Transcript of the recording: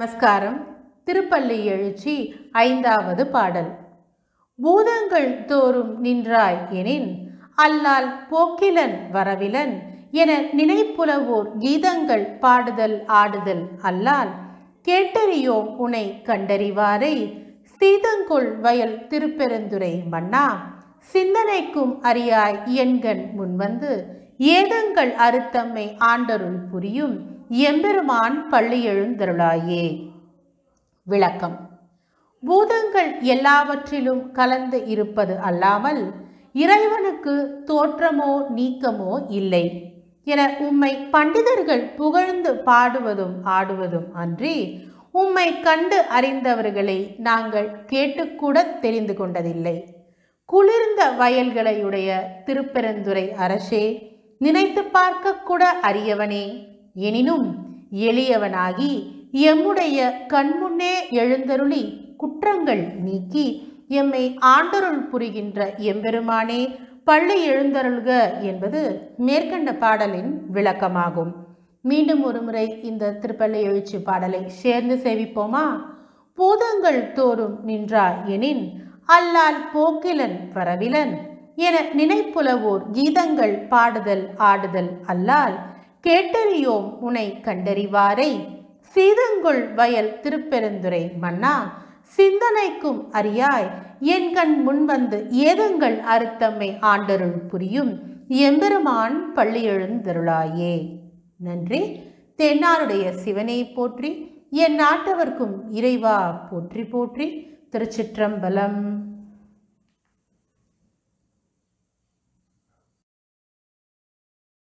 நமஸ்காரம் திருப்பள்ளி எழுச்சி ஐந்தாவது பாடல் பூதங்கள் தோறும் நின்றாய் எனின் அல்லால் போக்கிலன் வரவிலன் என நினைப்புலவோர் கீதங்கள் பாடுதல் ஆடுதல் அல்லால் கேட்டறியோம் உனை கண்டறிவாரை சீதங்கொள் வயல் திருப்பெருந்துரை மன்னா சிந்தனைக்கும் அறியாய் எண்கண் முன்வந்து ஏதங்கள் அறுத்தம்மை ஆண்டருள் புரியும் எம்பெருமான் பள்ளி எழுந்தருளாயே விளக்கம் பூதங்கள் எல்லாவற்றிலும் கலந்து இருப்பது அல்லாமல் இறைவனுக்கு தோற்றமோ நீக்கமோ இல்லை என உம்மை பண்டிதர்கள் புகழ்ந்து பாடுவதும் ஆடுவதும் அன்றி உம்மை கண்டு அறிந்தவர்களை நாங்கள் கேட்டுக்கூட தெரிந்து கொண்டதில்லை குளிர்ந்த வயல்களையுடைய திருப்பெருந்துறை அரசே நினைத்து பார்க்க கூட அரியவனே எனினும் எளியவனாகி எம்முடைய கண்முன்னே எழுந்தருளி குற்றங்கள் நீக்கி எம்மை ஆண்டருள் புரிகின்ற எம்பெருமானே பள்ளி எழுந்தருள்க என்பது மேற்கண்ட பாடலின் விளக்கமாகும் மீண்டும் ஒருமுறை இந்த திருப்பள்ளி எழுச்சி பாடலை சேர்ந்து சேவிப்போமா பூதங்கள் தோறும் நின்றார் எனின் அல்லால் போக்கிலன் வரவிலன் என நினைப்புலவோர் கீதங்கள் பாடுதல் ஆடுதல் அல்லால் கேட்டறியோம் உனை கண்டறிவாரை சீதங்கொள் வயல் திருப்பெருந்துரை மன்னா சிந்தனைக்கும் அறியாய் என் கண் முன்வந்து ஏதங்கள் அறுத்தம்மை ஆண்டருள் புரியும் எம்பெருமான் பள்ளி எழுந்தருளாயே நன்றி தென்னாருடைய சிவனை போற்றி என் நாட்டவர்க்கும் இறைவா போற்றி போற்றி திருச்சிற்றம்பலம்